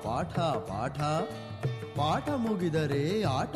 ಪಾಠ ಪಾಠ ಪಾಠ ಮುಗಿದರೆ ಆಟ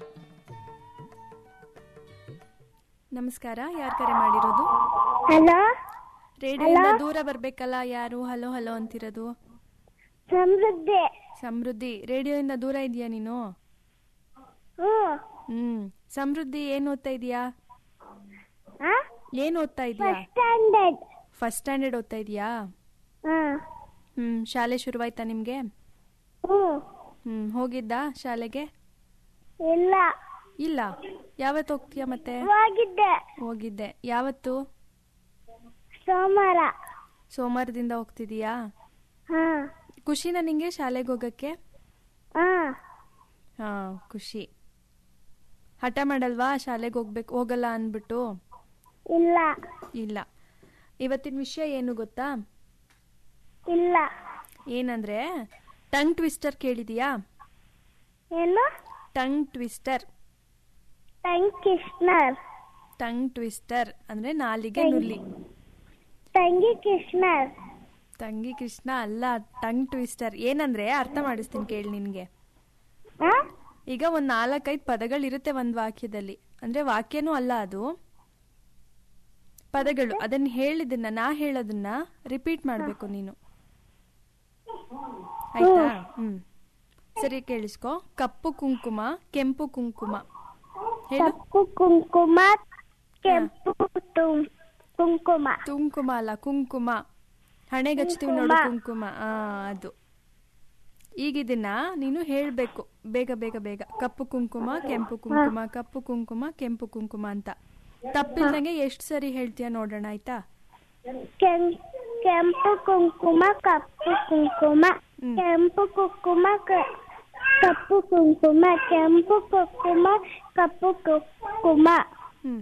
ನಮಸ್ಕಾರ ಯಾರು ಕರೆ ಮಾಡಿರೋದು ಹಲೋ ರೇಡಿಯೋದಿಂದ ದೂರ ಬರ್ಬೇಕಲ್ಲ ಯಾರು ಹಲೋ ಹಲೋ ಅಂತಿರೋದು ಸಮೃದ್ಧಿ ಸಮೃದ್ಧಿ ರೇಡಿಯೋಯಿಂದ ದೂರ ಇದೆಯಾ ನೀನು ಹ್ಞೂ ಹ್ಮ್ ಸಮೃದ್ಧಿ ಏನ್ ಓದ್ತಾ ಇದೀಯಾ ಆ ಏನ್ ಓದ್ತಾ ಇದೀಯಾ ಫಸ್ಟ್ ಸ್ಟ್ಯಾಂಡರ್ಡ್ ಫಸ್ಟ್ ಸ್ಟ್ಯಾಂಡರ್ಡ್ ಓದ್ತಾ ಇದೀಯಾ ಹಾಂ ಹ್ಮ್ ಶಾಲೆ ಶುರುವಾಯ್ತಾ ನಿಮ್ಗೆ ಹ್ಞೂ ಹ್ಮ್ ಹೋಗಿದ್ದಾ ಶಾಲೆಗೆ ಇಲ್ಲ ಇಲ್ಲ ಯಾವತ್ತು ಹೋಗ್ತೀಯಾ ಮತ್ತೆ ಹೋಗಿದ್ದೆ ಹೋಗಿದ್ದೆ ಯಾವತ್ತು ಸೋಮವಾರ ಸೋಮವಾರದಿಂದ ಹೋಗ್ತಿದೀಯಾ ಹಾಂ ಖುಷಿನ ನಿಂಗೆ ಶಾಲೆಗೆ ಹೋಗಕ್ಕೆ ಹಾಂ ಹಾ ಖುಷಿ ಹಠ ಮಾಡಲ್ವಾ ಶಾಲೆಗೆ ಹೋಗ್ಬೇಕು ಹೋಗಲ್ಲ ಅಂದ್ಬಿಟ್ಟು ಇಲ್ಲ ಇಲ್ಲ ಇವತ್ತಿನ ವಿಷಯ ಏನು ಗೊತ್ತಾ ಇಲ್ಲ ಏನಂದ್ರೆ ಟಂಗ್ ಟ್ವಿಸ್ಟರ್ ಕೇಳಿದೀಯಾ ಏನು ಟಂಗ್ ಟ್ವಿಸ್ಟರ್ ತಂಗಿ ಕೃಷ್ಣರ್ ಟಂಗ್ ಟ್ವಿಸ್ಟರ್ ಅಂದ್ರೆ ನಾಲಿಗೆ ನುಲ್ಲಿ ತಂಗಿ ಕೃಷ್ಣರ್ ತಂಗಿ ಕೃಷ್ಣ ಅಲ್ಲ ಟಂಗ್ ಟ್ವಿಸ್ಟರ್ ಏನಂದ್ರೆ ಅರ್ಥ ಮಾಡಿಸ್ತೀನಿ ಕೇಳಿ ನಿನ್ಗೆ ಹಾಂ ಈಗ ಒಂದ್ ನಾಲ್ಕೈದು ಪದಗಳಿರುತ್ತೆ ಒಂದ್ ವಾಕ್ಯದಲ್ಲಿ ಅಂದ್ರೆ ವಾಕ್ಯನೂ ಅಲ್ಲ ಅದು ಪದಗಳು ಅದನ್ನ ಹೇಳಿದನ್ನ ನಾ ಹೇಳೋದನ್ನ ರಿಪೀಟ್ ಮಾಡ್ಬೇಕು ನೀನು ಆಯ್ತಾ ಹ್ಮ್ ಸರಿ ಕೇಳಿಸ್ಕೊ ಕಪ್ಪು ಕುಂಕುಮ ಕೆಂಪು ಕುಂಕುಮ ಹೇಳು ಕಪ್ಪು ಕುಂಕುಮ ಕೆಂಪು ತುಂ ಕುಂಕುಮ ಕುಂಕುಮ ಅಲ್ಲ ಕುಂಕುಮ ಹಣೆಗಚ್ತೀವಿ ನೋಡು ಕುಂಕುಮ ಆ ಅದು ಈಗ ಇದನ್ನ ನೀನು ಹೇಳ್ಬೇಕು ಬೇಗ ಬೇಗ ಬೇಗ ಕಪ್ಪು ಕುಂಕುಮ ಕೆಂಪು ಕುಂಕುಮ ಕಪ್ಪು ಕುಂಕುಮ ಕೆಂಪು ಕುಂಕುಮ ಅಂತ ತಪ್ಪಿಲ್ದಂಗೆ ಎಷ್ಟು ಸರಿ ಹೇಳ್ತೀಯ ನೋಡೋಣ ಆಯ್ತಾ ಕೆಂ- ಕೆಂಪು ಕುಂಕುಮ ಕಪ್ಪು ಕುಂಕುಮ ಹ್ಮ್. ಕೆಂಪು ಕುಂಕುಮ ಕ- ಕಪ್ಪು ಕುಂಕುಮ ಕೆಂಪು ಕುಂಕುಮ ಕಪ್ಪು ಕುಂಕುಮ ಹ್ಮ್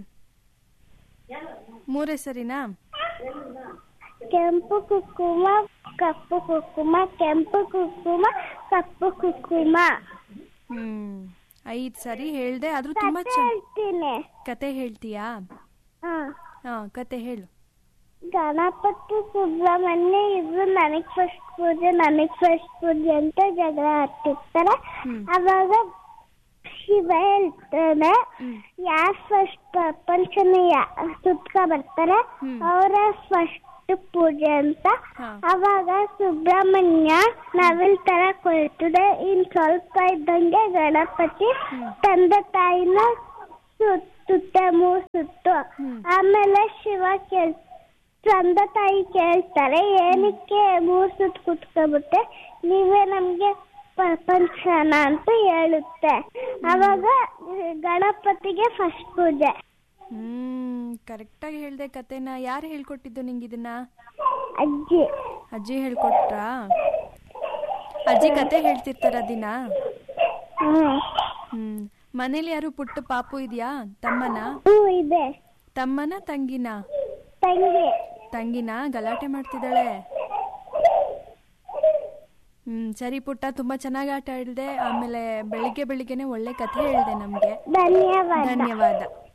ಮೂರೇ ಸರಿನಾ ಕೆಂಪು ಕುಂಕುಮ ಕಪ್ಪು ಕುಂಕುಮ ಕೆಂಪು ಕುಂಕುಮ ಕಪ್ಪು ಕುಂಕುಮ ಹ್ಮ್ ಐದ್ ಸರಿ ಹೇಳ್ದೆ ಆದ್ರೂ ಕಥೆ ತುಂಬಾ ಚೆನ್ನ ಹೇಳ್ತೀನಿ ಕತೆ ಹೇಳ್ತೀಯಾ ಹಾ ಹಾ ಕತೆ ಹೇಳು ಗಣಪತಿ ಸುಬ್ರಹ್ಮಣ್ಯ ಇಬ್ರು ನನಗ್ ಫಸ್ಟ್ ಪೂಜೆ ನನಗ್ ಫಸ್ಟ್ ಪೂಜೆ ಅಂತ ಜಗಳ ಆಡ್ತಿರ್ತಾರೆ ಹ್ಮ್. ಅವಾಗ ಶಿವ ಹೇಳ್ತಾನೆ ಹ್ಮ್. ಯಾರ್ ಫಸ್ಟ್ ಪ್ರಪಂಚನ ಯಾ- ಸುತ್ಕ ಬರ್ತಾರೆ ಹ್ಮ್. ಅವರ ಫಸ್ಟ್ ಪೂಜೆ ಅಂತ ಹಾ. ಅವಾಗ ಸುಬ್ರಹ್ಮಣ್ಯ ನವಿಲ್ ತರ ಕೊಳ್ತದೆ ಇನ್ ಸ್ವಲ್ಪ ಇದ್ದಂಗೆ ಗಣಪತಿ ಹ್ಮ್. ತಂದೆ ತಾಯಿನ ಸುತ್ತುತ್ತೆ ಮೂರ್ ಸುತ್ತು ಹ್ಮ್. ಆಮೇಲೆ ಶಿವ ಕೇಳ್ ತಂದೆ ತಾಯಿ ಕೇಳ್ತಾರೆ ಏನಕ್ಕೆ ಮೂರ್ ಸುತ್ತು ಕುತ್ಕೊಬಿಟ್ಟೆ ನೀವೇ ನಮ್ಗೆ ಪ್ರಪಂಚನ ಅಂತ ಹೇಳುತ್ತೆ ಅವಾಗ ಗಣಪತಿಗೆ ಫಸ್ಟ್ ಪೂಜೆ ಹ್ಮ್ ಕರೆಕ್ಟಾಗಿ ಹೇಳ್ದೆ ಕತೆನ ಯಾರು ಹೇಳ್ಕೊಟ್ಟಿದ್ದು ನಿಂಗೆ ಇದನ್ನ ಅಜ್ಜಿ ಅಜ್ಜಿ ಹೇಳ್ಕೊಟ್ರಾ ಅಜ್ಜಿ ಕತೆ ಹೇಳ್ತಿರ್ತಾರ ದಿನ ಹ್ಮ್ ಹ್ಮ್ ಮನೇಲಿ ಯಾರು ಪುಟ್ಟ ಪಾಪು ಇದೆಯಾ ತಮ್ಮನ ಹ್ಞೂ ಇದೆ ತಮ್ಮನ ತಂಗಿನ ತಂಗಿ ತಂಗಿನ ಗಲಾಟೆ ಮಾಡ್ತಿದ್ದಾಳೆ ಹ್ಮ್ ಸರಿ ಪುಟ್ಟ ತುಂಬಾ ಚೆನ್ನಾಗಿ ಆಟ ಆಡಿದೆ ಆಮೇಲೆ ಬೆಳಿಗ್ಗೆ ಬೆಳಿಗ್ಗೆನೆ ಒಳ್ಳೆ ಕಥೆ ಹೇಳ್ದೆ ನಮ್ಗೆ ಧನ್ಯವಾದ ಧನ್ಯವಾದ